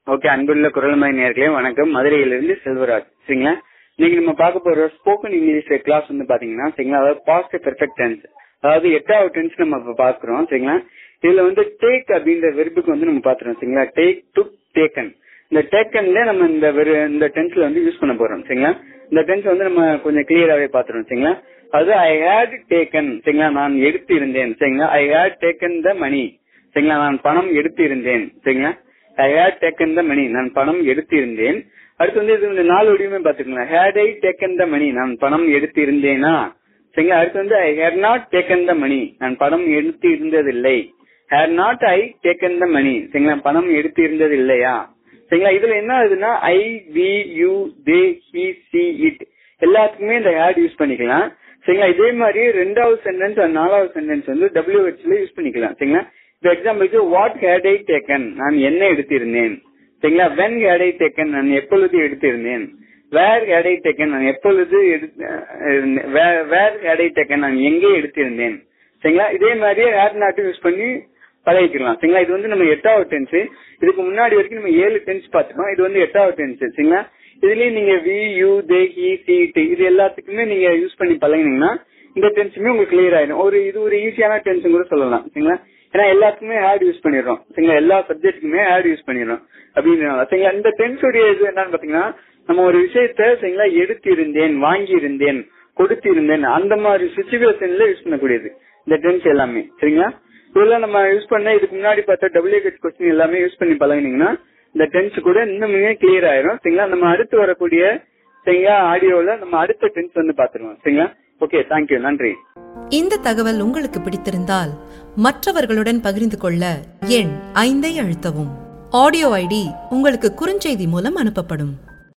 okay அன்புள்ள குரல்மலை நேர்களே வணக்கம் மதுரையிலிருந்து செல்வராஜ் சரிங்களா இன்னைக்கு நம்ம பார்க்க போற ஸ்போக்கன் இங்கிலீஷ் கிளாஸ் வந்து பாத்தீங்கன்னா சரிங்களா அதாவது பாஸ்ட் பெர்ஃபெக்ட் டென்ஸ் அதாவது எட்டாவது டென்ஸ் நம்ம இப்ப பாக்குறோம் சரிங்களா இதுல வந்து டேக் அப்படின்ற வெறுப்புக்கு வந்து நம்ம பாத்துறோம் சரிங்களா டேக் டு டேக்கன் இந்த டேக்கன்ல நம்ம இந்த வெறு இந்த டென்ஸ்ல வந்து யூஸ் பண்ண போறோம் சரிங்களா இந்த டென்ஸ் வந்து நம்ம கொஞ்சம் கிளியராவே பாத்துறோம் சரிங்களா அது ஐ ஹேட் டேக்கன் சரிங்களா நான் எடுத்து இருந்தேன் சரிங்களா ஐ ஹேட் டேக்கன் த மணி சரிங்களா நான் பணம் எடுத்து இருந்தேன் சரிங்களா ஐ ஹேட் டேக்கன் த மணி நான் பணம் எடுத்து இருந்தேன் அடுத்து வந்து இது இந்த நாலு வடிவமே பாத்துக்கலாம் had I taken the money நான் பணம் எடுத்து இருந்தேனா சரிங்களா அடுத்து வந்து I had not taken the money நான் பணம் எடுத்து இருந்ததில்லை had not I taken the money சரிங்களா பணம் எடுத்து இருந்தது இல்லையா சரிங்களா இதுல என்ன ஆகுதுன்னா I we you they he she it எல்லாத்துக்குமே இந்த ஹேட் யூஸ் பண்ணிக்கலாம் சரிங்களா இதே மாதிரி ரெண்டாவது சென்டென்ஸ் நாலாவது சென்டென்ஸ் வந்து டபிள்யூ ஹெச்ல யூஸ் பண்ணிக்கலாம் சரிங்களா இப்போ எக்ஸாம்பிளுக்கு வாட் ஹேட் ஐ டேக்கன் நான் என்ன எடுத்திருந்தேன் சரிங்களா வென் ஹேட் ஐ டேக்கன் நான் எப்பொழுது எடுத்திருந்தேன் வேர் ஹேட் ஐ டேக்கன் நான் எப்பொழுது வேர் ஹேட் ஐ டேக்கன் நான் எங்கே எடுத்திருந்தேன் சரிங்களா இதே மாதிரி ஹேட் நாட்டும் யூஸ் பண்ணி பழகிக்கலாம் சரிங்களா இது வந்து நம்ம எட்டாவது டென்ஸ் இதுக்கு முன்னாடி வரைக்கும் நம்ம ஏழு டென்ஸ் பார்த்துட்டோம் இது வந்து எட்டாவது டென்ஸ் சரிங்களா இதுலயும் நீங்க we you they he she it இது எல்லாத்துக்குமே நீங்க யூஸ் பண்ணி பழகினீங்கன்னா இந்த டென்ஸுமே உங்களுக்கு கிளியர் ஆயிடும் ஒரு இது ஒரு ஈஸியான டென்ஸ் கூட சொல்லலாம் சரிங்களா ஏன்னா எல்லாத்துக்குமே ஆட் யூஸ் பண்ணிடுறோம் சரிங்களா எல்லா சப்ஜெக்ட்டுக்குமே ஆட் யூஸ் பண்ணிடுறோம் அப்படின்றனால சரிங்களா இந்த டென்ஸ் உடைய இது என்னன்னு பாத்தீங்கன்னா நம்ம ஒரு விஷயத்த சரிங்களா எடுத்து இருந்தேன் வாங்கி இருந்தேன் கொடுத்து இருந்தேன் அந்த மாதிரி சுச்சுவேஷன்ல யூஸ் பண்ணக்கூடியது இந்த டென்ஸ் எல்லாமே சரிங்களா இதெல்லாம் நம்ம யூஸ் பண்ண இதுக்கு முன்னாடி பார்த்த டபிள்யூஹெச் கொஸ்டின் எல்லாமே யூஸ் பண்ணி பழகினீங்கன்னா இந்த டென்ஸ் கூட இன்னுமே கிளியர் ஆயிரும் சரிங்களா நம்ம அடுத்து வரக்கூடிய சரிங்களா ஆடியோல நம்ம அடுத்த டென்ஸ் வந்து பாத்துருவோம் சரிங்களா ஓகே தேங்க்யூ நன்றி இந்த தகவல் உங்களுக்கு பிடித்திருந்தால் மற்றவர்களுடன் பகிர்ந்து கொள்ள எண் ஐந்தை அழுத்தவும் ஆடியோ ஐடி உங்களுக்கு குறுஞ்செய்தி மூலம் அனுப்பப்படும்